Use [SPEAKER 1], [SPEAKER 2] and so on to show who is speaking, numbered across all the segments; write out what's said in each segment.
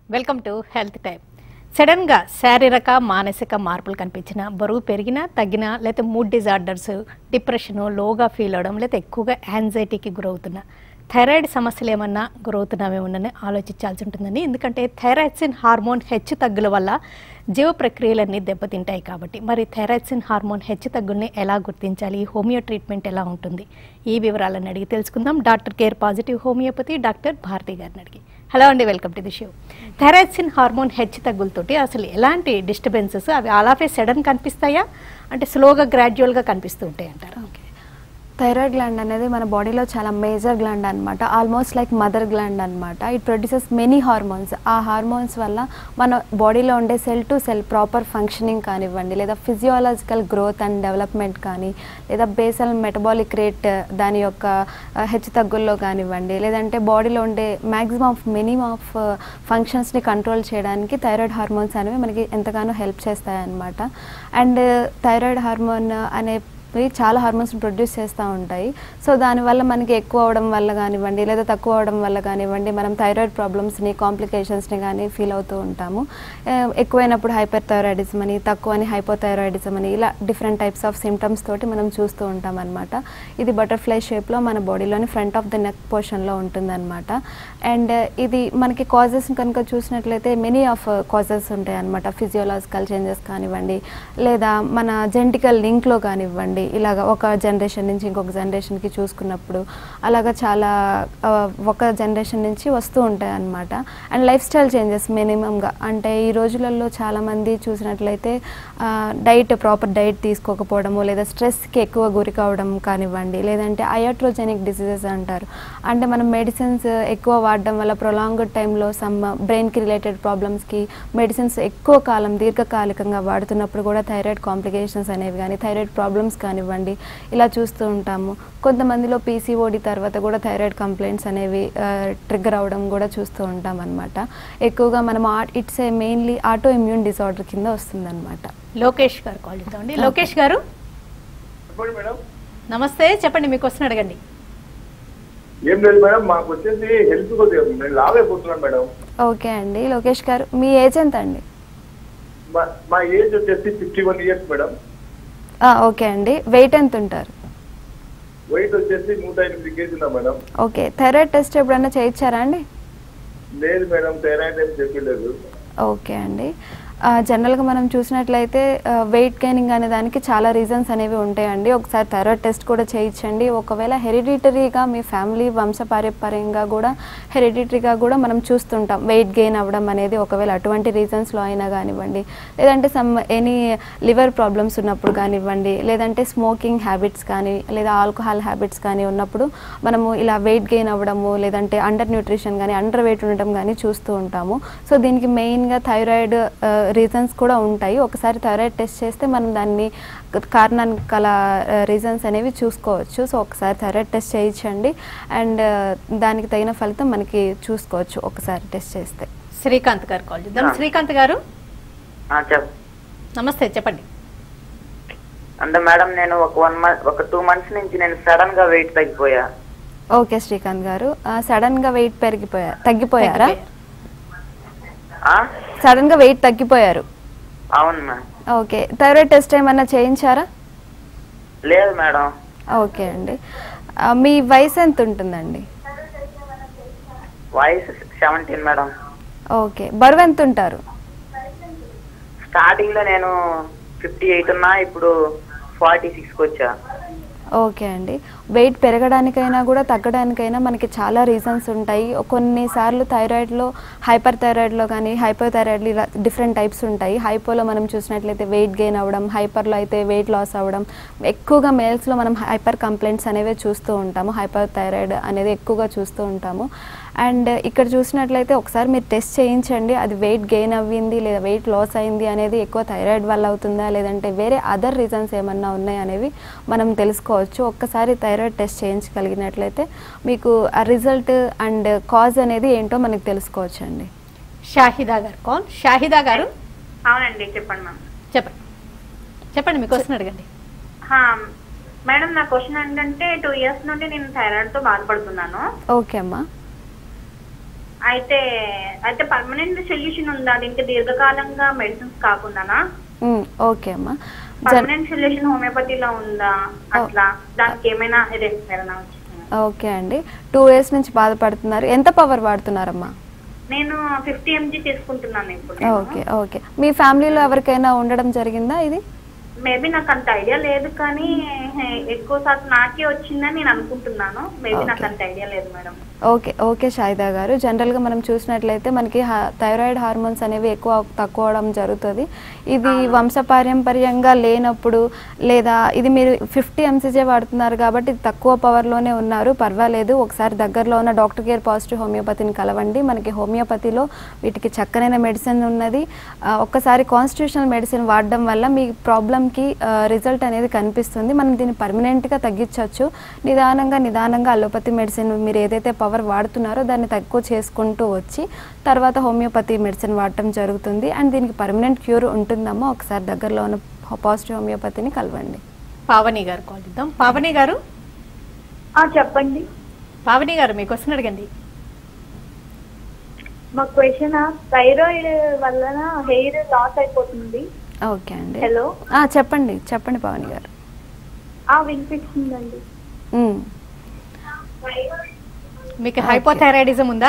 [SPEAKER 1] Welcome to health type సడన్గా శారీరక మానసిక మార్పులు కనిపించిన బరువు పెరిగినా తగ్గినా లేకపోతే మూడ్ డిజార్డర్స్ డిప్రెషను లోగా ఫీల్ అవడం లేకపోతే ఎక్కువగా యాంగ్జైటీకి గురవుతున్నా థైరాయిడ్ సమస్యలు ఏమన్నా గురవుతున్నామేమోనని ఆలోచించాల్సి ఉంటుందని ఎందుకంటే థైరాయిడ్సిన్ హార్మోన్ హెచ్చు తగ్గుల వల్ల జీవ ప్రక్రియలన్నీ దెబ్బతింటాయి కాబట్టి మరి థైరాయిడ్సిన్ హార్మోన్ హెచ్చు తగ్గుల్ని ఎలా గుర్తించాలి హోమియో ట్రీట్మెంట్ ఎలా ఉంటుంది ఈ వివరాలను అడిగి తెలుసుకుందాం doctor Care Positive Homeopathy doctor Bharati గారిని అడిగి హలో అండి వెల్కమ్ టు ది షో థైరాయిడ్సిన్ హార్మోన్ హెచ్చు తగ్గులతోటి అసలు ఎలాంటి డిస్టర్బెన్సెస్ అవి అలాగే సడన్ కనిపిస్తాయా అంటే స్లోగా గ్రాడ్యువల్గా కనిపిస్తూ ఉంటాయి అంటారు
[SPEAKER 2] ఓకే థైరాయిడ్ గ్లాండ్ అనేది మన బాడీలో చాలా మేజర్ గ్లాండ్ అనమాట ఆల్మోస్ట్ లైక్ మదర్ గ్లాండ్ అనమాట ఇట్ ప్రొడ్యూసెస్ మెనీ హార్మోన్స్ ఆ హార్మోన్స్ వల్ల మన బాడీలో ఉండే cell to cell proper functioning కానివ్వండి లేదా ఫిజియోలాజికల్ గ్రోత్ అండ్ డెవలప్మెంట్ కానీ లేదా బేసల్ మెటబాలిక్ రేట్ దాని యొక్క ఆ, హెచ్చుతగ్గుల్లో కానివ్వండి లేదంటే బాడీలో ఉండే మ్యాక్సిమం ఆఫ్ మినిమం ఆఫ్ ఫంక్షన్స్ని కంట్రోల్ చేయడానికి థైరాయిడ్ హార్మోన్స్ అనేవి మనకి ఎంతగానో హెల్ప్ చేస్తాయి అన్నమాట అండ్ థైరాయిడ్ హార్మోన్ అనే ఇవి చాలా హార్మోన్స్ ప్రొడ్యూస్ చేస్తూ ఉంటాయి సో దానివల్ల మనకి ఎక్కువ అవడం వల్ల కానివ్వండి లేదా తక్కువ అవడం వల్ల కానివ్వండి మనం థైరాయిడ్ ప్రాబ్లమ్స్ని కాంప్లికేషన్స్ని కానీ ఫీల్ అవుతూ ఉంటాము ఆ, ఎక్కువైనప్పుడు హైపర్ థైరాయిడిజం అని తక్కువ అని హైపోథైరాయిడిజం అని ఇలా డిఫరెంట్ టైప్స్ ఆఫ్ సిమ్టమ్స్ తోటి మనం చూస్తూ ఉంటాం అనమాట ఇది బటర్ఫ్లై షేప్లో మన బాడీలోని ఫ్రంట్ ఆఫ్ ద నెక్ పోర్షన్లో ఉంటుందన్నమాట అండ్ ఇది మనకి కాజెస్ కనుక చూసినట్లయితే మెనీ ఆఫ్ కాజెస్ ఉంటాయి అనమాట ఫిజియోలాజికల్ చేంజెస్ కానివ్వండి లేదా మన జెంటికల్ లింక్లో కానివ్వండి ఇలాగ ఒక జనరేషన్ నుంచి ఇంకొక జనరేషన్కి చూసుకున్నప్పుడు అలాగా చాలా ఆ, ఒక జనరేషన్ నుంచి వస్తూ ఉంటాయి అన్నమాట అండ్ లైఫ్ స్టైల్ చేంజెస్ మినిమంగా అంటే ఈ రోజులలో చాలామంది చూసినట్లయితే డైట్ ప్రాపర్ డైట్ తీసుకోకపోవడము లేదా స్ట్రెస్కి ఎక్కువ గురి కావడం కానివ్వండి లేదంటే అయాట్రోజెనిక్ డిసీజెస్ అంటారు అంటే మనం మెడిసిన్స్ ఎక్కువ వాడడం వల్ల ప్రొలాంగ్డ్ టైంలో సమ్ బ్రెయిన్కి రిలేటెడ్ ప్రాబ్లమ్స్కి మెడిసిన్స్ ఎక్కువ కాలం దీర్ఘకాలికంగా వాడుతున్నప్పుడు కూడా థైరాయిడ్ కాంప్లికేషన్స్ అనేవి కానీ థైరాయిడ్ ప్రాబ్లమ్స్ కానివ్వండి ఇలా చూస్తూ ఉంటాము కొంతమందిలో పీసీఓడి తర్వాత కూడా థైరాయిడ్ కంప్లైంట్స్ అనేవి ట్రిగ్గర్ అవడం కూడా చూస్తూ ఉంటాం అనమాట ఎక్కువగా మనం it's a mainly autoimmune disorder కింద వస్తుందన్నమాట
[SPEAKER 1] లోకేష్ గారు కాల్ చేద్దామండి లోకేష్ గారు
[SPEAKER 3] చెప్పండి మేడం
[SPEAKER 1] నమస్తే చెప్పండి మీకు వస్తున్న అడగండి
[SPEAKER 3] ఏం లేదు మేడం మాకు వచ్చేసి హెల్త్ కొద్దిగా నేను లావ్ అయిపోతున్నాను మేడం
[SPEAKER 2] ఓకే అండి లోకేష్ గారు మీ ఏజ్ ఎంత అండి
[SPEAKER 3] మా- మా ఏజ్ వచ్చేసి ఫిఫ్టీ వన్ ఇయర్స్ మేడం
[SPEAKER 2] ఆ, ఓకే అండి వెయిట్ ఎంత ఉంటారు
[SPEAKER 3] వెయిట్ వచ్చేసి నూట ఎనిమిది కేజీనా మేడం
[SPEAKER 2] ఓకే థైరాయిడ్ టెస్ట్ ఎప్పుడైనా చేయించారా అండి
[SPEAKER 3] లేదు మేడం థైరాయిడ్ ఏం చెప్పలేదు
[SPEAKER 2] ఓకే అండి ఆ, జనరల్గా మనం చూసినట్లయితే వెయిట్ గెయినింగ్ అనే దానికి చాలా రీజన్స్ అనేవి ఉంటాయండి ఒకసారి థైరాయిడ్ టెస్ట్ కూడా చేయించండి ఒకవేళ హెరిడిటరీగా మీ ఫ్యామిలీ వంశపారంపర్యంగా కూడా హెరిడిటరీగా కూడా మనం చూస్తుంటాం వెయిట్ గెయిన్ అవ్వడం అనేది ఒకవేళ అటువంటి రీజన్స్లో అయినా కానివ్వండి లేదంటే సమ్ ఎనీ లివర్ ప్రాబ్లమ్స్ ఉన్నప్పుడు కానివ్వండి లేదంటే స్మోకింగ్ హ్యాబిట్స్ కానీ లేదా ఆల్కహాల్ హ్యాబిట్స్ కానీ ఉన్నప్పుడు మనము ఇలా వెయిట్ గెయిన్ అవ్వడము లేదంటే అండర్ న్యూట్రిషన్ కానీ అండర్ వెయిట్ ఉండటం కానీ చూస్తూ ఉంటాము సో దీనికి మెయిన్గా థైరాయిడ్ రీజన్స్ కూడా ఉంటాయి ఒకసారి థైరాయిడ్ టెస్ట్ చేస్తే మనం దాన్ని కారణానికి గల రీజన్స్ అనేవి చూసుకోవచ్చు సో ఒకసారి థైరాయిడ్ టెస్ట్ చేయించండి అండ్ దానికి తగిన ఫలితం మనకి చూసుకోవచ్చు ఒకసారి టెస్ట్ చేస్తే
[SPEAKER 1] శ్రీకాంత్ గారు కాల్ చేద్దాం శ్రీకాంత్ గారు
[SPEAKER 4] ఆ, చెప్
[SPEAKER 1] నమస్తే చెప్పండి
[SPEAKER 4] అంటే మేడం నేను ఒక వన్ మంత్ ఒక టూ మంత్స్ నుంచి నేను సడన్ గా వెయిట్ తగ్గిపోయా
[SPEAKER 2] ఓకే శ్రీకాంత్ గారు సడన్గా వెయిట్ పెరిగిపోయారు తగ్గిపోయారా
[SPEAKER 1] తగ్గిపోయారు.
[SPEAKER 4] ఆ?
[SPEAKER 2] సడన్గా వెయిట్ తగ్గిపోయారు
[SPEAKER 4] అవును మేడం
[SPEAKER 2] ఓకే థైరాయిడ్ టెస్ట్ ఏమన్నా చేయించారా
[SPEAKER 4] లేదు మేడం
[SPEAKER 2] ఓకే అండి ఆ, మీ వయసు ఎంత ఉంటుందండి
[SPEAKER 4] వాయిస్ సెవెంటీన్ మేడం
[SPEAKER 2] ఓకే బరువు ఎంత ఉంటారు
[SPEAKER 4] స్టార్టింగ్ లో నేను ఫిఫ్టీ ఎయిట్ ఉన్నా ఇప్పుడు ఫార్టీ సిక్స్కి వచ్చా
[SPEAKER 2] ఓకే అండి వెయిట్ పెరగడానికైనా కూడా తగ్గడానికైనా మనకి చాలా రీజన్స్ ఉంటాయి కొన్నిసార్లు థైరాయిడ్లో హైపర్ థైరాయిడ్లో కానీ హైపర్ థైరాయిడ్లో ఇలా డిఫరెంట్ టైప్స్ ఉంటాయి హైపోలో మనం చూసినట్లయితే వెయిట్ గెయిన్ అవ్వడం హైపర్లో అయితే వెయిట్ లాస్ అవ్వడం ఎక్కువగా మేల్స్లో మనం హైపర్ కంప్లైంట్స్ అనేవి చూస్తూ ఉంటాము హైపర్ థైరాయిడ్ అనేది ఎక్కువగా చూస్తూ ఉంటాము అండ్ ఇక్కడ చూసినట్లయితే ఒకసారి మీరు టెస్ట్ చేయించండి అది వెయిట్ గెయిన్ అవ్వింది లేదా వెయిట్ లాస్ అయింది అనేది ఎక్కువ థైరాయిడ్ వల్ల అవుతుందా లేదంటే వేరే అదర్ రీజన్స్ ఏమన్నా ఉన్నాయి అనేవి మనం తెలుసుకోవచ్చు ఒక్కసారి థైరాయిడ్ టెస్ట్ చేయించగలిగినట్లయితే మీకు ఆ రిజల్ట్ అండ్ కాజ్ అనేది ఏంటో మనకు తెలుసుకోవచ్చు అండి
[SPEAKER 1] షాహిదా గారు కాల్ షాహిదా గారు
[SPEAKER 5] అవునండి చెప్పండి మ్యామ్
[SPEAKER 1] చెప్పండి చెప్పండి మీకు వస్తున్న అడగండి
[SPEAKER 5] హా, మేడం నా క్వశ్చన్ ఏంటంటే టూ ఇయర్స్ నుండి నేను థైరాయిడ్ తో బాధపడుతున్నాను
[SPEAKER 2] ఓకే అమ్మా
[SPEAKER 5] అయితే అయితే పర్మనెంట్ సొల్యూషన్ ఉందా దీనికి దీర్ఘకాలంగా మెడిసిన్స్ కాకుండానా
[SPEAKER 2] మ్, ఓకే అమ్మా జన్
[SPEAKER 5] పర్మనెంట్ సొల్యూషన్ హోమియోపతిలో ఉందా అట్లా దానికి ఏమైనా ఇదే ప్రేరణ వచ్చిందా?
[SPEAKER 2] ఓకే అండి టూ ఇయర్స్ నుంచి బాధపడుతున్నారు ఎంత పవర్ వాడుతున్నారమ్మా
[SPEAKER 5] నేను ఫిఫ్టీ ఎంజీ తీసుకుంటున్నాను ఇప్పుడు నేను.
[SPEAKER 2] ఓకే ఓకే మీ ఫ్యామిలీలో ఎవరికైనా ఉండడం జరిగిందా ఇది
[SPEAKER 5] మేబీ నాకు అంత ఐడియా లేదు కానీ హే, ఎక్కువ శాతం నాకే వచ్చిందని నేను అనుకుంటున్నాను మేబీ నాకు
[SPEAKER 2] Okay.
[SPEAKER 5] అంత ఐడియా లేదు మేడం
[SPEAKER 2] ఓకే ఓకే షాయిదా గారు జనరల్గా మనం చూసినట్లయితే మనకి హా- థైరాయిడ్ హార్మోన్స్ అనేవి ఎక్కువ తక్కువ అవడం జరుగుతుంది ఇది వంశపారంపర్యంగా లేనప్పుడు లేదా ఇది మీరు ఫిఫ్టీ ఎంసీజే వాడుతున్నారు కాబట్టి ఇది తక్కువ పవర్లోనే ఉన్నారు పర్వాలేదు ఒకసారి దగ్గరలో ఉన్న డాక్టర్ కేర్ పాజిటివ్ హోమియోపతిని కలవండి మనకి హోమియోపతిలో వీటికి చక్కనైన మెడిసిన్ ఉన్నది ఆ, ఒక్కసారి కాన్స్టిట్యూషనల్ మెడిసిన్ వాడడం వల్ల మీ ప్రాబ్లంకి రిజల్ట్ అనేది కనిపిస్తుంది మనం దీన్ని పర్మనెంట్గా తగ్గించవచ్చు నిదానంగా నిదానంగా అలోపతి మెడిసిన్ మీరు ఏదైతే పవర్ వాడుతున్నారో దాన్ని తక్కువ చేసుకుంటూ వచ్చి తర్వాత హోమియోపతి మెడిసిన్ వాడటం జరుగుతుంది అండ్ దీనికి పర్మనెంట్ క్యూర్ ఉంటుందమ్మా ఒకసారి దగ్గరలో ఉన్న పాజిటివ్ హోమియోపతిని కలవండి
[SPEAKER 1] పావని గారు కాల్ ఇద్దాం పావని గారు
[SPEAKER 6] ఆ, చెప్పండి
[SPEAKER 1] పావని గారు మీ క్వశ్చన్ అడగండి
[SPEAKER 6] మా క్వశ్చన్ థైరాయిడ్ వలన హెయిర్ లాస్ అయిపోతుంది
[SPEAKER 2] ఓకే అండి
[SPEAKER 6] హలో
[SPEAKER 2] ఆ, చెప్పండి చెప్పండి పవని గారు
[SPEAKER 6] ఆ వినిపిస్తుందండి
[SPEAKER 2] ఉమ్.
[SPEAKER 1] మీకు హైపోథైరాయిడిజం ఉందా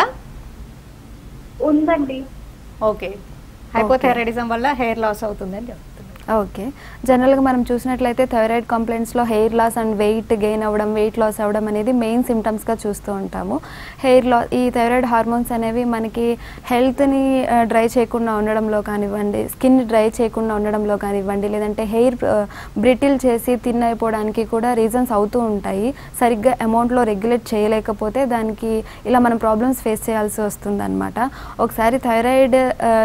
[SPEAKER 6] ఉందండి
[SPEAKER 1] ఓకే హైపోథైరాయిడిజం వల్ల హెయిర్ లాస్ అవుతుందని చెప్తున్నారు
[SPEAKER 2] ఓకే జనరల్గా మనం చూసినట్లయితే థైరాయిడ్ కంప్లైంట్స్లో hair loss and weight gain అవ్వడం వెయిట్ లాస్ అవ్వడం అనేది మెయిన్ సిమ్టమ్స్గా చూస్తూ ఉంటాము హెయిర్ లా ఈ థైరాయిడ్ హార్మోన్స్ అనేవి మనకి హెల్త్ని డ్రై చేయకుండా ఉండడంలో కానివ్వండి స్కిన్ డ్రై చేయకుండా ఉండడంలో కానివ్వండి లేదంటే హెయిర్ బ్రిటిల్ చేసి థిన్ అయిపోవడానికి కూడా రీజన్స్ అవుతూ ఉంటాయి సరిగ్గా అమౌంట్లో రెగ్యులేట్ చేయలేకపోతే దానికి ఇలా మనం ప్రాబ్లమ్స్ ఫేస్ చేయాల్సి వస్తుందన్నమాట ఒకసారి థైరాయిడ్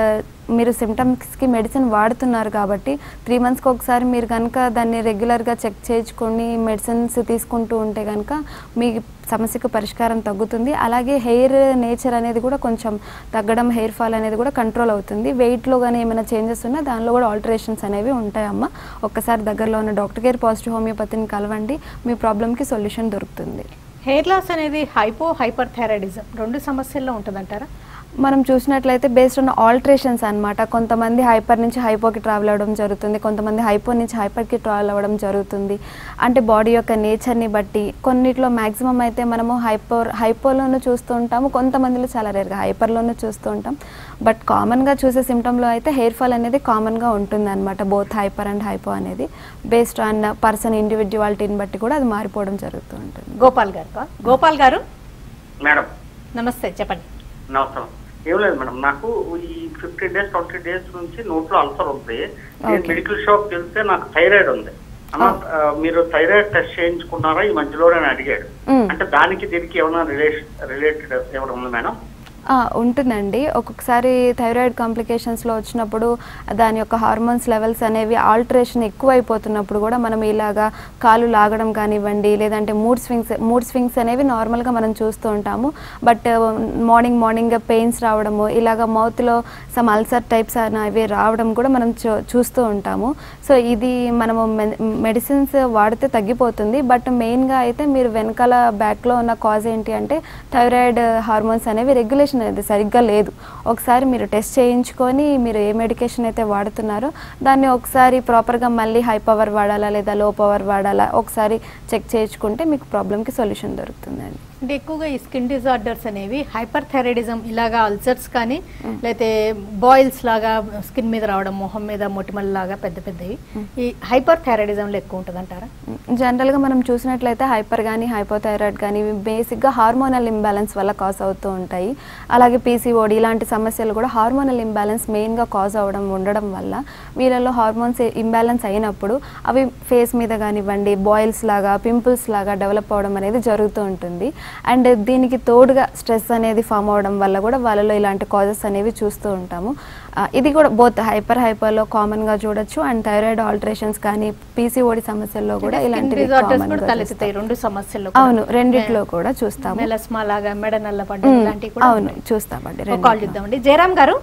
[SPEAKER 2] మీరు సిమ్టమ్స్కి మెడిసిన్ వాడుతున్నారు కాబట్టి త్రీ మంత్స్కి ఒకసారి మీరు కనుక దాన్ని రెగ్యులర్గా చెక్ చేయించుకొని మెడిసిన్స్ తీసుకుంటూ ఉంటే కనుక మీ సమస్యకు పరిష్కారం తగ్గుతుంది అలాగే హెయిర్ నేచర్ అనేది కూడా కొంచెం తగ్గడం హెయిర్ ఫాల్ అనేది కూడా కంట్రోల్ అవుతుంది వెయిట్లో కానీ ఏమైనా చేంజెస్ ఉన్నా దానిలో కూడా ఆల్టరేషన్స్ అనేవి ఉంటాయమ్మా ఒక్కసారి దగ్గరలో ఉన్న డాక్టర్ కేర్ పాజిటివ్ హోమియోపతిని కలవండి మీ ప్రాబ్లమ్కి సొల్యూషన్ దొరుకుతుంది
[SPEAKER 1] హెయిర్ లాస్ అనేది హైపో హైపర్ థైరాయిడిజం రెండు సమస్యల్లో ఉంటుందంటారా
[SPEAKER 2] మనం చూసినట్లయితే బేస్డ్ ఆన్ ఆల్టరేషన్స్ అన్నమాట కొంతమంది హైపర్ నుంచి హైపోకి ట్రావెల్ అవ్వడం జరుగుతుంది కొంతమంది హైపో నుంచి హైపర్కి ట్రావెల్ అవ్వడం జరుగుతుంది అంటే బాడీ యొక్క నేచర్ని బట్టి కొన్నిట్లో మ్యాక్సిమం అయితే మనము హైపర్ హైపోలోనూ చూస్తూ ఉంటాము కొంతమందిలో చాలా రేర్గా హైపర్లోనూ చూస్తూ ఉంటాం బట్ కామన్గా చూసే సిమ్టంలో అయితే హెయిర్ ఫాల్ అనేది కామన్గా ఉంటుంది అనమాట బోత్ హైపర్ అండ్ హైపో అనేది బేస్డ్ ఆన్ పర్సన్ ఇండివిజువాలిటీని బట్టి కూడా అది మారిపోవడం జరుగుతూ ఉంటుంది
[SPEAKER 1] గోపాల్ గారు call. గోపాల్ గారు
[SPEAKER 7] మేడం
[SPEAKER 1] నమస్తే చెప్పండి
[SPEAKER 7] నమస్కారం ఏం లేదు మేడం నాకు ఈ ఫిఫ్టీన్ డేస్ ట్వంటీ డేస్ నుంచి నోట్లో అల్సర్ ఉంది నేను
[SPEAKER 2] Okay.
[SPEAKER 7] మెడికల్ షాప్ వెళ్తే నాకు థైరాయిడ్ ఉంది అన్న ఆ, మీరు థైరాయిడ్ టెస్ట్ చేయించుకున్నారా ఈ మధ్యలో అని అడిగాడు
[SPEAKER 2] Mm.
[SPEAKER 7] అంటే దానికి దీనికి ఏమైనా రిలేషన్ రిలేటెడ్ ఏమైనా ఉంది మేడం
[SPEAKER 2] ఆ, ఉంటుందండి ఒక్కొక్కసారి థైరాయిడ్ కాంప్లికేషన్స్లో వచ్చినప్పుడు దాని యొక్క హార్మోన్స్ లెవెల్స్ అనేవి ఆల్టరేషన్ ఎక్కువైపోతున్నప్పుడు కూడా మనం ఇలాగా కాలు లాగడం కానివ్వండి లేదంటే మూడ్ స్వింగ్స్ మూడ్ స్వింగ్స్ అనేవి నార్మల్గా మనం చూస్తూ ఉంటాము బట్ మార్నింగ్ మార్నింగ్ పెయిన్స్ రావడము ఇలాగ మౌత్లో సమ్ అల్సర్ టైప్స్ అనేవి రావడం కూడా మనం చూ చూస్తూ ఉంటాము సో ఇది మనము మెడిసిన్స్ వాడితే తగ్గిపోతుంది బట్ మెయిన్గా అయితే మీరు వెనకాల బ్యాక్లో ఉన్న కాజ్ ఏంటి అంటే థైరాయిడ్ హార్మోన్స్ అనేవి రెగ్యులేషన్ అనేది సరిగ్గా లేదు ఒకసారి మీరు టెస్ట్ చేయించుకొని మీరు ఏ మెడికేషన్ అయితే వాడుతున్నారో దాన్ని ఒకసారి ప్రాపర్గా మళ్ళీ హై పవర్ వాడాలా లేదా లో పవర్ వాడాలా ఒకసారి చెక్ చేయించుకుంటే మీకు ప్రాబ్లమ్కి సొల్యూషన్ దొరుకుతుందండి
[SPEAKER 1] అంటే ఎక్కువగా ఈ స్కిన్ డిజార్డర్స్ అనేవి హైపర్ థైరాయిడిజం ఇలాగా అల్సర్స్ కానీ లేకపోతే బాయిల్స్ లాగా స్కిన్ మీద రావడం మొహం మీద మొటిమల లాగా పెద్ద పెద్దవి ఈ హైపర్ థైరాయిడిజంలో ఎక్కువ ఉంటుంది అంటారా
[SPEAKER 2] జనరల్గా మనం చూసినట్లయితే హైపర్ కానీ హైపోథైరాయిడ్ కానీ ఇవి బేసిక్గా హార్మోనల్ ఇంబ్యాలెన్స్ వల్ల కాజ్ అవుతూ ఉంటాయి అలాగే పీసీఓడి ఇలాంటి సమస్యలు కూడా హార్మోనల్ ఇంబ్యాలెన్స్ మెయిన్గా కాజ్ అవ్వడం ఉండడం వల్ల వీళ్ళలో హార్మోన్స్ ఇంబ్యాలెన్స్ అయినప్పుడు అవి ఫేస్ మీద కానివ్వండి బాయిల్స్ లాగా పింపుల్స్ లాగా డెవలప్ అవ్వడం అనేది జరుగుతూ ఉంటుంది అండ్ దీనికి తోడుగా స్ట్రెస్ అనేది ఫామ్ అవ్వడం వల్ల కూడా వాళ్ళలో ఇలాంటి కాజెస్ అనేవి చూస్తూ ఉంటాము ఆ, ఇది కూడా బోత్ హైపర్ హైపర్లో కామన్గా చూడొచ్చు అండ్ థైరాయిడ్ ఆల్టరేషన్స్ కానీ పీసీఓడి సమస్యల్లో కూడా
[SPEAKER 1] స్కిన్
[SPEAKER 2] ఇలాంటివి
[SPEAKER 1] డిజార్డర్స్
[SPEAKER 2] common
[SPEAKER 1] కూడా
[SPEAKER 2] గా
[SPEAKER 1] తలెత్తుతాయి
[SPEAKER 2] చూస్తాం.
[SPEAKER 1] రెండు సమస్యల్లో
[SPEAKER 2] అవును రెండిట్లో కూడా చూస్తాము
[SPEAKER 1] మెలస్మా లాగా మెడ నల్ల పడ్డం
[SPEAKER 2] ఉమ్,
[SPEAKER 1] ఇలాంటివి కూడా
[SPEAKER 2] అవును
[SPEAKER 1] ఉన్నాయి.
[SPEAKER 2] చూస్తామండి
[SPEAKER 1] ఒక
[SPEAKER 2] రెండిట్లో.
[SPEAKER 1] కాల్ చూద్దామండి జయరామ్ గారు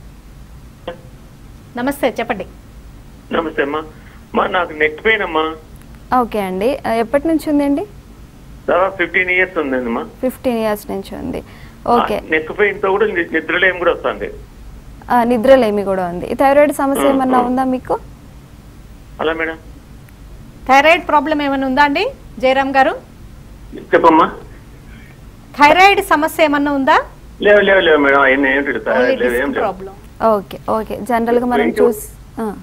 [SPEAKER 1] నమస్తే చెప్పండి
[SPEAKER 8] నమస్తే అమ్మా మా నాకు నెక్ పెయిన్ అమ్మా
[SPEAKER 2] ఓకే అండి ఆ, ఎప్పటి నుంచి ఉందండి
[SPEAKER 8] దాదాపు ఫిఫ్టీన్ ఇయర్స్ ఉందండి అమ్మా
[SPEAKER 2] ఫిఫ్టీన్ ఇయర్స్ నుంచి ఉంది ఓకే
[SPEAKER 8] నెక్ పెయిన్ తో కూడా ని- నిద్రలేం కూడా వస్తుంది
[SPEAKER 2] ఆ, నిద్రలేమి కూడా ఉంది ఈ థైరాయిడ్ సమస్య ఏమన్నా ఉందా మీకు
[SPEAKER 8] అలా మేడం
[SPEAKER 1] థైరాయిడ్ ప్రాబ్లం ఏమైనా ఉందా అండి జయరామ్ గారు
[SPEAKER 8] చెప్పమ్మా
[SPEAKER 2] థైరాయిడ్ సమస్య ఏమన్నా ఉందా
[SPEAKER 8] లేవు లేవు లేవు మేడం ఆయన ఏం
[SPEAKER 1] ఓన్లీ
[SPEAKER 8] లేవు ఏం
[SPEAKER 1] డిస్క్
[SPEAKER 8] లేవు
[SPEAKER 1] ప్రాబ్లం
[SPEAKER 2] ఓకే ఓకే జనరల్గా మనం
[SPEAKER 8] Thank you.
[SPEAKER 2] చూస్ ఆ.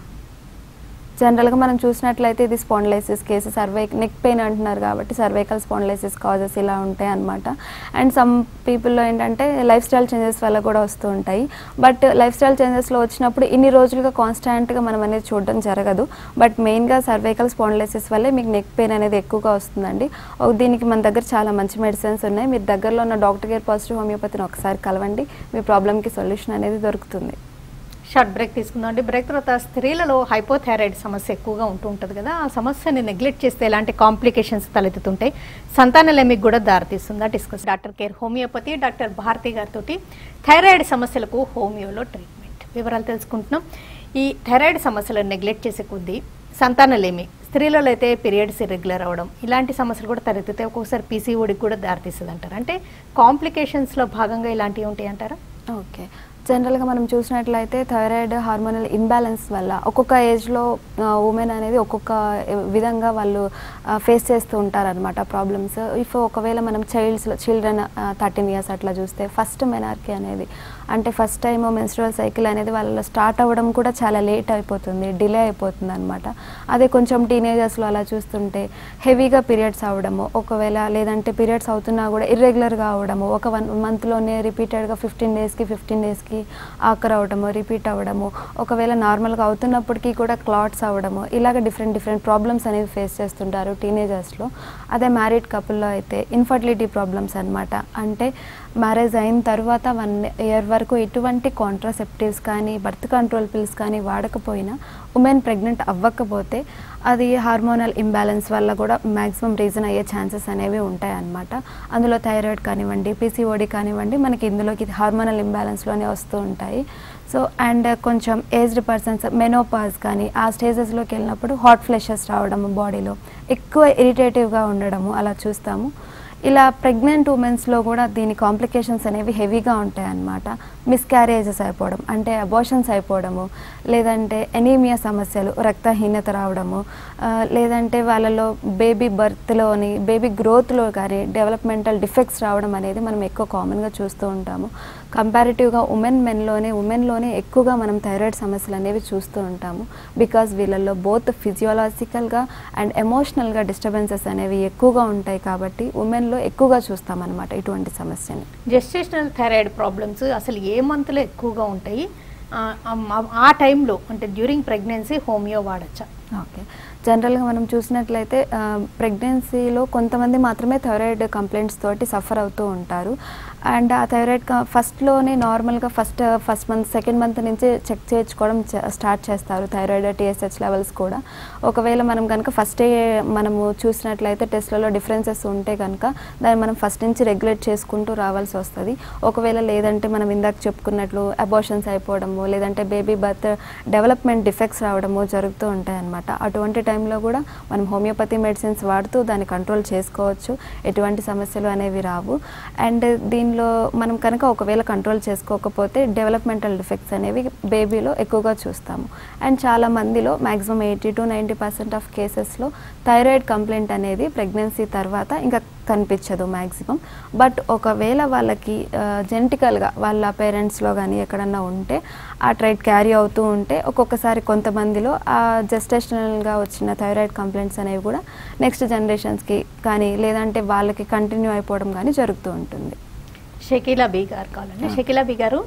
[SPEAKER 2] జనరల్గా మనం చూసినట్లయితే ఇది స్పాండిలైసిస్ కేసు సర్వై నెక్ పెయిన్ అంటున్నారు కాబట్టి సర్వైకల్ స్పాండిలైసిస్ కాజెస్ ఇలా ఉంటాయి అనమాట అండ్ సమ్ పీపుల్లో ఏంటంటే లైఫ్ స్టైల్ చేంజెస్ వల్ల కూడా వస్తూ ఉంటాయి బట్ లైఫ్ స్టైల్ చేంజెస్లో వచ్చినప్పుడు ఇన్ని రోజులుగా కాన్స్టాంట్గా మనం అనేది చూడడం జరగదు బట్ మెయిన్గా సర్వైకల్ స్పాండిలైసిస్ వల్లే మీకు నెక్ పెయిన్ అనేది ఎక్కువగా వస్తుందండి ఓ, దీనికి మన దగ్గర చాలా మంచి మెడిసిన్స్ ఉన్నాయి మీరు దగ్గరలో ఉన్న డాక్టర్ గారి పాజిటివ్ హోమియోపతిని ఒకసారి కలవండి మీ ప్రాబ్లమ్కి సొల్యూషన్ అనేది దొరుకుతుంది
[SPEAKER 1] షార్ట్ బ్రేక్ తీసుకుందాం అండి బ్రేక్ తర్వాత స్త్రీలలో హైపోథైరాయిడ్ సమస్య ఎక్కువగా ఉంటూ ఉంటుంది కదా ఆ సమస్యని నెగ్లెక్ట్ చేస్తే ఎలాంటి కాంప్లికేషన్స్ తలెత్తుతుంటాయి సంతానలేమికి కూడా దారితీస్తుందా discuss doctor Care Homeopathy doctor Bharati గారితో థైరాయిడ్ సమస్యలకు హోమియోలో ట్రీట్మెంట్ వివరాలు తెలుసుకుంటున్నాం ఈ థైరాయిడ్ సమస్యలను నెగ్లెక్ట్ చేసే కొద్దీ సంతానలేమి స్త్రీలలో అయితే పీరియడ్స్ ఇర్రెగ్యులర్ అవడం ఇలాంటి సమస్యలు కూడా తలెత్తుతాయి ఒక్కొక్కసారి పీసీఓడికి కూడా దారితీస్తుంది అంటారు అంటే కాంప్లికేషన్స్లో భాగంగా ఇలాంటివి ఉంటాయి అంటారా
[SPEAKER 2] ఓకే జనరల్గా మనం చూసినట్లయితే థైరాయిడ్ హార్మోనల్ ఇంబ్యాలెన్స్ వల్ల ఒక్కొక్క ఏజ్లో ఉమెన్ అనేది ఒక్కొక్క విధంగా వాళ్ళు ఫేస్ చేస్తూ ఉంటారనమాట ప్రాబ్లమ్స్ ఇఫ్ ఒకవేళ మనం చైల్డ్స్లో చిల్డ్రన్ థర్టీన్ ఇయర్స్ అట్లా చూస్తే ఫస్ట్ మెనార్కీ అనేది అంటే ఫస్ట్ టైం మెన్స్ట్రువల్ సైకిల్ అనేది వాళ్ళలో స్టార్ట్ అవ్వడం కూడా చాలా లేట్ అయిపోతుంది డిలే అయిపోతుంది అనమాట అదే కొంచెం టీనేజర్స్లో అలా చూస్తుంటే హెవీగా పీరియడ్స్ అవ్వడము ఒకవేళ లేదంటే పీరియడ్స్ అవుతున్నా కూడా ఇర్రెగ్యులర్గా అవ్వడము ఒక వన్ మంత్లోనే రిపీటెడ్గా ఫిఫ్టీన్ డేస్కి ఫిఫ్టీన్ డేస్కి ఆకర్ అవ్వడము రిపీట్ అవ్వడము ఒకవేళ నార్మల్గా అవుతున్నప్పటికీ కూడా క్లాట్స్ అవ్వడము ఇలాగ డిఫరెంట్ డిఫరెంట్ ప్రాబ్లమ్స్ అనేవి ఫేస్ చేస్తుంటారు టీనేజర్స్లో అదే మ్యారీడ్ కపుల్లో అయితే ఇన్ఫర్టిలిటీ ప్రాబ్లమ్స్ అన్నమాట అంటే మ్యారేజ్ అయిన తర్వాత వన్ ఇయర్ వరకు ఎటువంటి కాంట్రాసెప్టివ్స్ కానీ బర్త్ కంట్రోల్ పిల్స్ కానీ వాడకపోయినా ఉమెన్ ప్రెగ్నెంట్ అవ్వకపోతే అది హార్మోనల్ ఇంబ్యాలెన్స్ వల్ల కూడా మ్యాక్సిమం రీజన్ అయ్యే ఛాన్సెస్ అనేవి ఉంటాయి అన్నమాట అందులో థైరాయిడ్ కానివ్వండి పీసీఓడి కానివ్వండి మనకి ఇందులోకి హార్మోనల్ ఇంబ్యాలెన్స్లోనే వస్తూ ఉంటాయి సో అండ్ కొంచెం ఏజ్డ్ పర్సన్స్ మెనోపాజ్ కానీ ఆ స్టేజెస్లోకి వెళ్ళినప్పుడు హాట్ ఫ్లెషెస్ రావడము బాడీలో ఎక్కువ ఇరిటేటివ్గా ఉండడము అలా చూస్తాము ఇలా ప్రెగ్నెంట్ ఉమెన్స్లో కూడా దీని కాంప్లికేషన్స్ అనేవి హెవీగా ఉంటాయి అన్నమాట మిస్క్యారేజెస్ అయిపోవడం అంటే అబోషన్స్ అయిపోవడము లేదంటే ఎనీమియా సమస్యలు రక్తహీనత రావడము ఆ, లేదంటే వాళ్ళలో బేబీ బర్త్లోని బేబీ గ్రోత్లో కానీ డెవలప్మెంటల్ డిఫెక్ట్స్ రావడం అనేది మనం ఎక్కువ కామన్గా చూస్తూ ఉంటాము కంపారిటివ్గా ఉమెన్ మెన్లోనే ఉమెన్లోనే ఎక్కువగా మనం థైరాయిడ్ సమస్యలు అనేవి చూస్తూ ఉంటాము బికాజ్ వీళ్ళల్లో బోత్ ఫిజియోలాజికల్గా అండ్ ఎమోషనల్గా డిస్టర్బెన్సెస్ అనేవి ఎక్కువగా ఉంటాయి కాబట్టి ఉమెన్లో ఎక్కువగా చూస్తామన్నమాట ఇటువంటి సమస్యని
[SPEAKER 1] జెస్టేషనల్ థైరాయిడ్ ప్రాబ్లమ్స్ అసలు ఏ మంత్లో ఎక్కువగా ఉంటాయి ఆ, ఆ- ఆ టైంలో అంటే డ్యూరింగ్ ప్రెగ్నెన్సీ హోమియో వాడచ్చా
[SPEAKER 2] ఓకే జనరల్గా మనం చూసినట్లయితే ప్రెగ్నెన్సీలో కొంతమంది మాత్రమే థైరాయిడ్ కంప్లైంట్స్ తోటి సఫర్ అవుతూ ఉంటారు అండ్ ఆ థైరాయిడ్ ఫస్ట్లోనే నార్మల్గా first first month second month నుంచి చెక్ చేయించుకోవడం స్టార్ట్ చేస్తారు థైరాయిడ్ టీఎస్హెచ్ లెవెల్స్ కూడా ఒకవేళ మనం కనుక ఫస్టే మనము చూసినట్లయితే టెస్ట్లలో డిఫరెన్సెస్ ఉంటే కనుక దాన్ని మనం ఫస్ట్ నుంచి రెగ్యులేట్ చేసుకుంటూ రావాల్సి వస్తుంది ఒకవేళ లేదంటే మనం ఇందాక చెప్పుకున్నట్లు అబోషన్స్ అయిపోవడము లేదంటే బేబీ బర్త్ డెవలప్మెంట్ డిఫెక్ట్స్ రావడము జరుగుతూ ఉంటాయి అన్నమాట అటువంటి టైంలో కూడా మనం హోమియోపతి మెడిసిన్స్ వాడుతూ దాన్ని కంట్రోల్ చేసుకోవచ్చు ఎటువంటి సమస్యలు అనేవి రావు అండ్ దీనిలో మనం కనుక ఒకవేళ కంట్రోల్ చేసుకోకపోతే డెవలప్మెంటల్ డిఫెక్ట్స్ అనేవి బేబీలో ఎక్కువగా చూస్తాము అండ్ చాలా మందిలో maximum eighty to ninety percent of కేసెస్లో థైరాయిడ్ కంప్లైంట్ అనేది ప్రెగ్నెన్సీ తర్వాత ఇంకా కనిపించదు మ్యాక్సిమం బట్ ఒకవేళ వాళ్ళకి జెనటికల్గా వాళ్ళ పేరెంట్స్లో కానీ ఎక్కడన్నా ఉంటే ఆ ట్రైట్ క్యారీ అవుతూ ఉంటే ఒక్కొక్కసారి కొంతమందిలో ఆ జెస్టేషనల్గా వచ్చిన థైరాయిడ్ కంప్లైంట్స్ అనేవి కూడా నెక్స్ట్ జనరేషన్స్కి కానీ లేదంటే వాళ్ళకి కంటిన్యూ అయిపోవడం కానీ జరుగుతూ ఉంటుంది
[SPEAKER 1] షకీలా బీ గారు కావాలండి షకీలా బీ గారు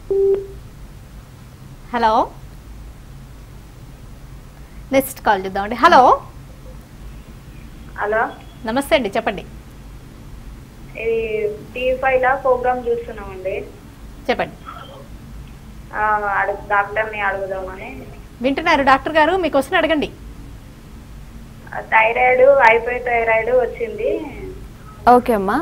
[SPEAKER 1] హలో నెక్స్ట్ కాల్ చూద్దామండి హలో
[SPEAKER 6] హలో
[SPEAKER 1] నమస్తే అండి చెప్పండి
[SPEAKER 6] ఇది టీవీ ఫైవ్ లా ప్రోగ్రామ్ చూస్తున్నామండి
[SPEAKER 1] చెప్పండి
[SPEAKER 6] ఆ, అడుగు డాక్టర్ని అడుగుదామని
[SPEAKER 1] వింటున్నారు డాక్టర్ గారు మీకు వస్తున్న అడగండి
[SPEAKER 6] ఆ, థైరాయిడ్ హైపర్ థైరాయిడ్ వచ్చింది
[SPEAKER 2] ఓకే అమ్మా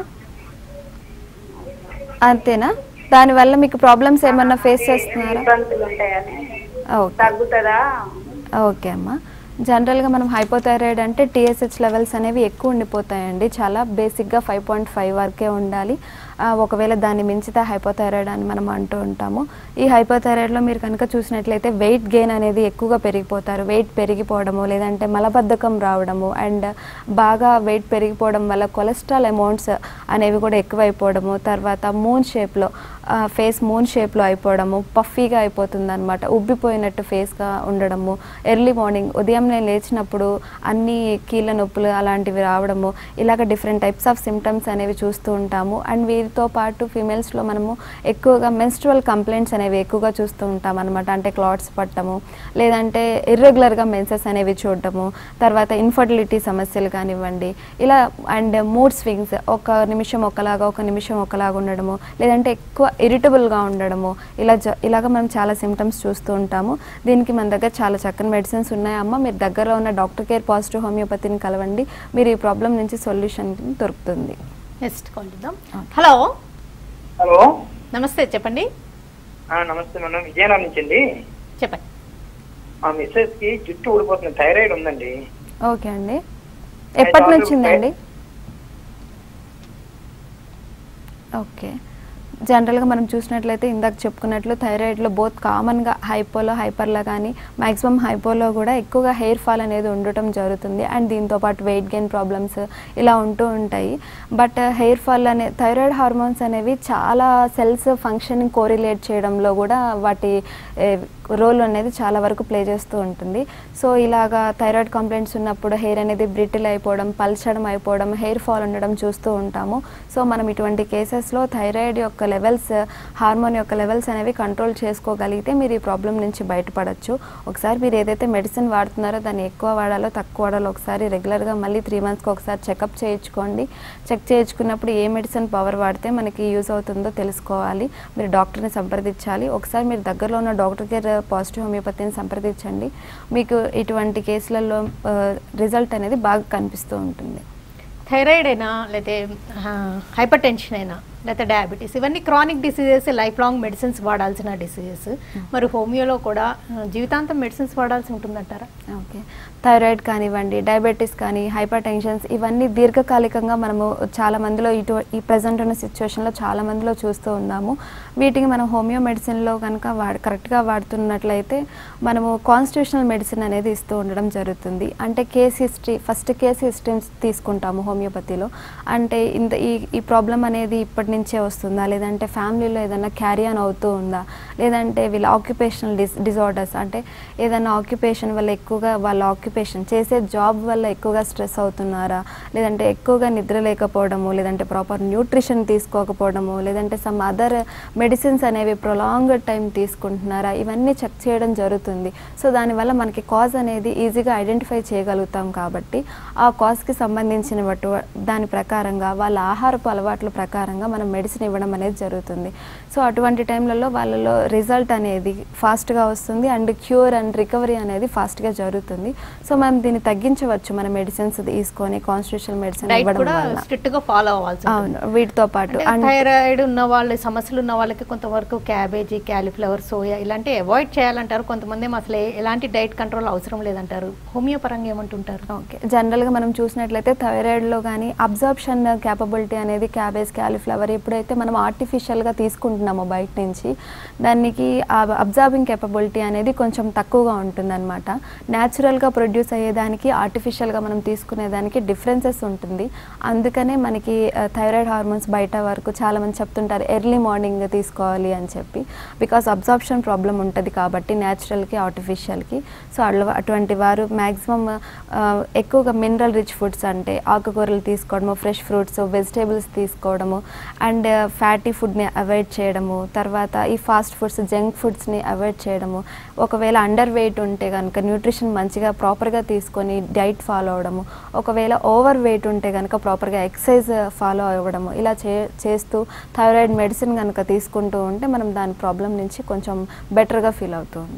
[SPEAKER 2] అంతేనా దానివల్ల మీకు ప్రాబ్లమ్స్ ఏమన్నా ఫేస్ చేస్తున్నారా
[SPEAKER 6] ఇబ్బందులు ఉంటాయని
[SPEAKER 2] ఓకే
[SPEAKER 6] తగ్గుతుందా
[SPEAKER 2] ఓకే అమ్మా జనరల్గా మనం హైపోథైరాయిడ్ అంటే టీఎస్హెచ్ లెవెల్స్ అనేవి ఎక్కువ ఉండిపోతాయండి చాలా బేసిక్గా ఫైవ్ పాయింట్ ఫైవ్ వరకే ఉండాలి ఆ, ఒకవేళ దాన్ని మించితే హైపోథైరాయిడ్ అని మనం అంటూ ఉంటాము ఈ హైపోథైరాయిడ్లో మీరు కనుక చూసినట్లయితే వెయిట్ గెయిన్ అనేది ఎక్కువగా పెరిగిపోతారు వెయిట్ పెరిగిపోవడము లేదంటే మలబద్ధకం రావడము అండ్ బాగా వెయిట్ పెరిగిపోవడం వల్ల కొలెస్ట్రాల్ అమౌంట్స్ అనేవి కూడా ఎక్కువైపోవడము తర్వాత మూన్ షేప్లో ఫేస్ మూన్ షేప్లో అయిపోవడము పఫీగా అయిపోతుంది అనమాట ఉబ్బిపోయినట్టు ఫేస్గా ఉండడము ఎర్లీ మార్నింగ్ ఉదయం నేను లేచినప్పుడు అన్ని కీళ్ళ నొప్పులు అలాంటివి రావడము ఇలాగ డిఫరెంట్ టైప్స్ ఆఫ్ సిమ్టమ్స్ అనేవి చూస్తూ ఉంటాము అండ్ వీరితో పాటు ఫీమేల్స్లో మనము ఎక్కువగా మెన్స్ట్రువల్ కంప్లైంట్స్ అనేవి ఎక్కువగా చూస్తూ ఉంటాం అనమాట అంటే క్లాట్స్ పట్టము లేదంటే ఇర్రెగ్యులర్గా మెన్సెస్ అనేవి చూడటము తర్వాత ఇన్ఫర్టిలిటీ సమస్యలు కానివ్వండి ఇలా అండ్ మూడ్ స్వింగ్స్ ఒక నిమిషం ఒకలాగా ఒక నిమిషం ఒకలాగా ఉండడము లేదంటే ఎక్కువ ఇరిటబుల్గా ఉండడము ఇలా జ ఇలాగ మనం చాలా సిమ్టమ్స్ చూస్తూ ఉంటాము దీనికి మన దగ్గర చాలా చక్కని మెడిసిన్స్ ఉన్నాయమ్మా మీరు దగ్గరలో ఉన్న డాక్టర్ కేర్ పాజిటివ్ హోమియోపతిని కలవండి మీరు ఈ ప్రాబ్లం నుంచి సొల్యూషన్ దొరుకుతుంది
[SPEAKER 1] నెక్స్ట్ కాల్ చేద్దాం హలో
[SPEAKER 9] హలో
[SPEAKER 1] నమస్తే చెప్పండి
[SPEAKER 9] ఆ, నమస్తే మేడం విజయనగరం నుంచి అండి
[SPEAKER 1] చెప్పండి
[SPEAKER 9] మా మిస్సెస్ కి జుట్టు ఊడిపోతుంది థైరాయిడ్ ఉందండి
[SPEAKER 2] ఓకే అండి ఎప్పటి నుంచి ఉందండి ఓకే జనరల్గా మనం చూసినట్లయితే ఇందాక చెప్పుకున్నట్లు థైరాయిడ్లో బోత్ కామన్గా హైపోలో హైపర్లో కానీ మ్యాక్సిమం హైపోలో కూడా ఎక్కువగా హెయిర్ ఫాల్ అనేది ఉండటం జరుగుతుంది అండ్ దీంతో పాటు వెయిట్ గెయిన్ ప్రాబ్లమ్స్ ఇలా ఉంటూ ఉంటాయి బట్ హెయిర్ ఫాల్ అనే థైరాయిడ్ హార్మోన్స్ అనేవి చాలా సెల్స్ ఫంక్షనింగ్ కోరిలేట్ చేయడంలో కూడా వాటి రోల్ అనేది చాలా వరకు ప్లే చేస్తూ ఉంటుంది సో ఇలాగా థైరాయిడ్ కంప్లైంట్స్ ఉన్నప్పుడు హెయిర్ అనేది బ్రిటిల్ అయిపోవడం పల్చడం అయిపోవడం హెయిర్ ఫాల్ ఉండడం చూస్తూ ఉంటాము సో మనం ఇటువంటి కేసెస్లో థైరాయిడ్ యొక్క లెవెల్స్ హార్మోన్ యొక్క లెవెల్స్ అనేవి కంట్రోల్ చేసుకోగలిగితే మీరు ఈ ప్రాబ్లం నుంచి బయటపడచ్చు ఒకసారి మీరు ఏదైతే మెడిసిన్ వాడుతున్నారో దాన్ని ఎక్కువ వాడాలో తక్కువ వాడాలో ఒకసారి రెగ్యులర్గా మళ్ళీ త్రీ మంత్స్కి ఒకసారి చెకప్ చేయించుకోండి చెక్ చేయించుకున్నప్పుడు ఏ మెడిసిన్ పవర్ వాడితే మనకి యూజ్ అవుతుందో తెలుసుకోవాలి మీరు డాక్టర్ని సంప్రదించాలి ఒకసారి మీరు దగ్గరలో ఉన్న డాక్టర్ కేర్ పాజిటివ్ హోమియోపతిని సంప్రదించండి మీకు ఇటువంటి కేసులలో రిజల్ట్ అనేది బాగా కనిపిస్తూ ఉంటుంది
[SPEAKER 1] థైరాయిడ్ అయినా లేకపోతే హైపర్ టెన్షన్ అయినా లేకపోతే డయాబెటీస్ ఇవన్నీ chronic diseases lifelong medicines వాడాల్సిన డిసీజెస్ మరి హోమియోలో కూడా ఆ, జీవితాంతం మెడిసిన్స్ వాడాల్సి ఉంటుందంటారా
[SPEAKER 2] ఓకే థైరాయిడ్ కానివ్వండి డయాబెటీస్ కానీ హైపర్ టెన్షన్స్ ఇవన్నీ దీర్ఘకాలికంగా మనము చాలా మందిలో ఇటు ఈ ప్రజెంట్ ఉన్న సిచ్యువేషన్లో చాలా మందిలో చూస్తూ ఉన్నాము వీటికి మనం హోమియో మెడిసిన్లో కనుక వాడ కరెక్ట్గా వాడుతున్నట్లయితే మనము కాన్స్టిట్యూషనల్ మెడిసిన్ అనేది ఇస్తూ ఉండడం జరుగుతుంది అంటే case history first case history తీసుకుంటాము హోమియోపతిలో అంటే ఇంత ఈ ఈ ప్రాబ్లం అనేది ఇప్పటి నుంచే వస్తుందా లేదంటే ఫ్యామిలీలో ఏదైనా క్యారీ ఆన్ అవుతూ ఉందా లేదంటే వీళ్ళ ఆక్యుపేషనల్ డిస్ డిజార్డర్స్ అంటే ఏదైనా ఆక్యుపేషన్ వల్ల ఎక్కువగా వాళ్ళ ఆక్యుపేషన్ చేసే జాబ్ వల్ల ఎక్కువగా స్ట్రెస్ అవుతున్నారా లేదంటే ఎక్కువగా నిద్ర లేకపోవడము లేదంటే ప్రాపర్ న్యూట్రిషన్ తీసుకోకపోవడము లేదంటే సమ్ అదర్ మెడిసిన్స్ అనేవి ప్రొలాంగ్ టైం తీసుకుంటున్నారా ఇవన్నీ చెక్ చేయడం జరుగుతుంది సో దానివల్ల మనకి కాజ్ అనేది ఈజీగా ఐడెంటిఫై చేయగలుగుతాం కాబట్టి ఆ కాజ్కి సంబంధించిన బట్టు దాని ప్రకారంగా వాళ్ళ ఆహారపు అలవాట్ల ప్రకారంగా మనం మెడిసిన్ ఇవ్వడం అనేది జరుగుతుంది సో అటువంటి టైంలలో వాళ్ళలో రిజల్ట్ అనేది ఫాస్ట్గా వస్తుంది అండ్ క్యూర్ అండ్ రికవరీ అనేది ఫాస్ట్గా జరుగుతుంది సో మనం దీన్ని తగ్గించవచ్చు మన మెడిసిన్స్ తీసుకొని కాన్స్టిట్యూషన్ మెడిసిన్
[SPEAKER 1] డైట్
[SPEAKER 2] ఇవ్వడం
[SPEAKER 1] కూడా
[SPEAKER 2] వల్ల
[SPEAKER 1] స్ట్రిక్ట్ గా ఫాలో అవ్వాల్సి ఉంటుంది.
[SPEAKER 2] అవును వీటితో పాటు
[SPEAKER 1] అంటే
[SPEAKER 2] అండ్
[SPEAKER 1] థైరాయిడ్ ఉన్న వాళ్ళు సమస్యలు ఉన్న వాళ్ళకి కొంతవరకు క్యాబేజీ క్యాలీఫ్లవర్ సోయా ఇలాంటివి అవాయిడ్ చేయాలంటారు కొంతమంది ఏమో అసలు ఏ- ఎలాంటి డైట్ కంట్రోల్ అవసరం లేదంటారు హోమియో పరంగా ఏమంటుంటారు
[SPEAKER 2] ఓకే జనరల్గా మనం చూసినట్లయితే థైరాయిడ్లో కానీ అబ్జర్ప్షన్ క్యాపబిలిటీ అనేది క్యాబేజ్ క్యాలీఫ్లవర్ ఎప్పుడైతే మనం ఆర్టిఫిషియల్గా తీసుకుంటున్నామో బయట నుంచి దానికి ఆ అబ్జర్వింగ్ క్యాపబిలిటీ అనేది కొంచెం తక్కువగా ఉంటుందన్నమాట న్యాచురల్గా ప్రొడ్యూస్ అయ్యేదానికి ఆర్టిఫిషియల్గా మనం తీసుకునేదానికి డిఫరెన్సెస్ ఉంటుంది అందుకనే మనకి థైరాయిడ్ హార్మోన్స్ బయట వరకు చాలామంది చెప్తుంటారు ఎర్లీ మార్నింగ్ తీసుకోవాలి అని చెప్పి బికాస్ అబ్జార్ప్షన్ ప్రాబ్లం ఉంటుంది కాబట్టి న్యాచురల్కి ఆర్టిఫిషియల్కి సో అట్లా అటువంటి వారు మ్యాక్సిమం ఎక్కువగా మినరల్ రిచ్ ఫుడ్స్ అంటే ఆకుకూరలు తీసుకోవడము ఫ్రెష్ ఫ్రూట్స్ వెజిటేబుల్స్ తీసుకోవడము అండ్ ఫ్యాటీ ఫుడ్ని అవాయిడ్ చేయడము తర్వాత ఈ ఫాస్ట్ ఫుడ్స్ జంక్ ఫుడ్స్ని అవాయిడ్ చేయడము ఒకవేళ అండర్ వెయిట్ ఉంటే కనుక న్యూట్రిషన్ మంచిగా ప్రాపర్గా తీసుకొని డైట్ ఫాలో అవ్వడము ఒకవేళ ఓవర్ వెయిట్ ఉంటే కనుక ప్రాపర్గా ఎక్సర్సైజ్ ఫాలో అవ్వడము ఇలా చే చేస్తూ థైరాయిడ్ మెడిసిన్ కనుక తీసుకుంటూ ఉంటే మనం దాని ప్రాబ్లం నుంచి కొంచెం బెటర్గా ఫీల్ అవుతూ ఉంటారు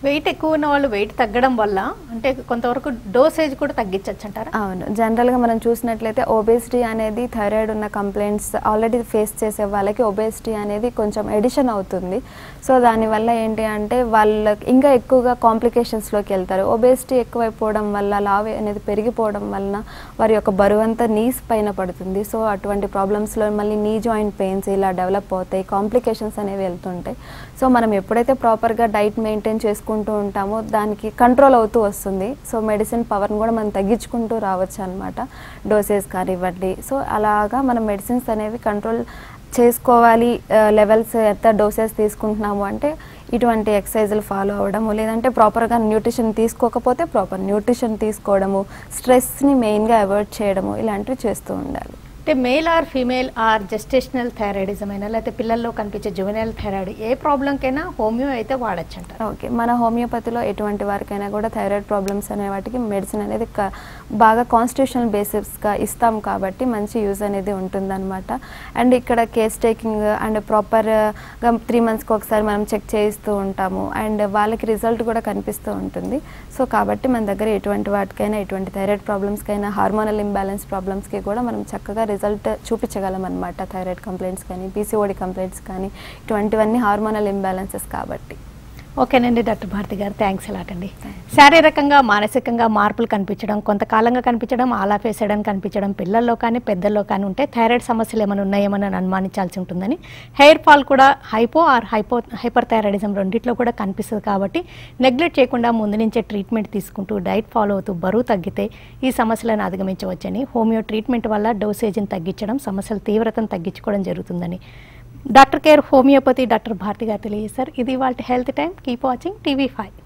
[SPEAKER 1] వెయిట్ ఎక్కువ ఉన్న వాళ్ళు వెయిట్ తగ్గడం వల్ల అంటే కొంతవరకు డోసేజ్ కూడా తగ్గించవచ్చు అంటారా
[SPEAKER 2] అవును జనరల్గా మనం చూసినట్లయితే ఒబేసిటీ అనేది థైరాయిడ్ ఉన్న కంప్లైంట్స్ ఆల్రెడీ ఫేస్ చేసే వాళ్ళకి ఒబేసిటీ అనేది కొంచెం ఎడిషన్ అవుతుంది సో దానివల్ల ఏంటి అంటే వాళ్ళకి ఇంకా ఎక్కువగా కాంప్లికేషన్స్లోకి వెళ్తారు ఒబేసిటీ ఎక్కువైపోవడం వల్ల లావ్ అనేది పెరిగిపోవడం వలన వారి యొక్క బరువు అంతా నీస్ పైన పడుతుంది సో అటువంటి ప్రాబ్లమ్స్లో మళ్ళీ నీ జాయింట్ పెయిన్స్ ఇలా డెవలప్ అవుతాయి కాంప్లికేషన్స్ అనేవి వెళ్తుంటాయి సో మనం ఎప్పుడైతే ప్రాపర్గా డైట్ మెయింటైన్ చేసుకుంటూ ఉంటామో దానికి కంట్రోల్ అవుతూ వస్తుంది సో మెడిసిన్ పవర్ని కూడా మనం తగ్గించుకుంటూ రావచ్చు అనమాట డోసేజ్ కానివ్వండి సో అలాగా మనం మెడిసిన్స్ అనేవి కంట్రోల్ చేసుకోవాలి లెవెల్స్ ఎంత డోసెస్ తీసుకుంటున్నాము అంటే ఇటువంటి ఎక్సర్సైజులు ఫాలో అవ్వడము లేదంటే ప్రాపర్గా న్యూట్రిషన్ తీసుకోకపోతే ప్రాపర్ న్యూట్రిషన్ తీసుకోవడము స్ట్రెస్ని మెయిన్గా అవాయిడ్ చేయడము ఇలాంటివి చేస్తూ ఉండాలి
[SPEAKER 1] అంటే male or female or gestational thyroidism అయినా లేకపోతే పిల్లల్లో కనిపించే జువెనల్ థైరాయిడ్ ఏ ప్రాబ్లంకైనా హోమియో అయితే వాడచ్చు అంటారు
[SPEAKER 2] ఓకే మన హోమియోపతిలో ఎటువంటి వారికైనా కూడా థైరాయిడ్ ప్రాబ్లమ్స్ అనే వాటికి మెడిసిన్ అనేది క- బాగా కాన్స్టిట్యూషనల్ బేసిస్గా ఇస్తాం కాబట్టి మంచి యూజ్ అనేది ఉంటుందన్నమాట అండ్ ఇక్కడ కేస్ టేకింగ్ అండ్ ప్రాపర్గా త్రీ మంత్స్కి ఒకసారి మనం చెక్ చేయిస్తూ ఉంటాము అండ్ వాళ్ళకి రిజల్ట్ కూడా కనిపిస్తూ ఉంటుంది సో కాబట్టి మన దగ్గర ఎటువంటి వాటికైనా ఎటువంటి థైరాయిడ్ ప్రాబ్లమ్స్కైనా హార్మోనల్ ఇంబ్యాలెన్స్ ప్రాబ్లమ్స్కి కూడా మనం చక్కగా రిజల్ట్ చూపించగలం అనమాట థైరాయిడ్ కంప్లైంట్స్ కానీ పీసీఓడి కంప్లైంట్స్ కానీ ఇటువంటివన్నీ హార్మోనల్ ఇంబ్యాలెన్సెస్ కాబట్టి
[SPEAKER 1] ఓకేనండి డాక్టర్ భారతి గారు థ్యాంక్స్ అలాట్ అండి శారీరకంగా మానసికంగా మార్పులు కనిపించడం కొంతకాలంగా కనిపించడం ఆలాపేసేయడం కనిపించడం పిల్లల్లో కానీ పెద్దల్లో కానీ ఉంటే థైరాయిడ్ సమస్యలు ఏమైనా ఉన్నాయేమని అనుమానించాల్సి ఉంటుందని హెయిర్ ఫాల్ కూడా hypo or hypo hyper hyperthyroidism రెండిట్లో కూడా కనిపిస్తుంది కాబట్టి నెగ్లెక్ట్ చేయకుండా ముందు నుంచే ట్రీట్మెంట్ తీసుకుంటూ డైట్ ఫాలో అవుతూ బరువు తగ్గితే ఈ సమస్యలను అధిగమించవచ్చని హోమియో ట్రీట్మెంట్ వల్ల డోసేజ్ని తగ్గించడం సమస్యల తీవ్రతను తగ్గించుకోవడం జరుగుతుందని doctor Care Homeopathy doctor Bharati గారు తెలియజేశారు ఇది వాళ్ళ health time keep watching TV five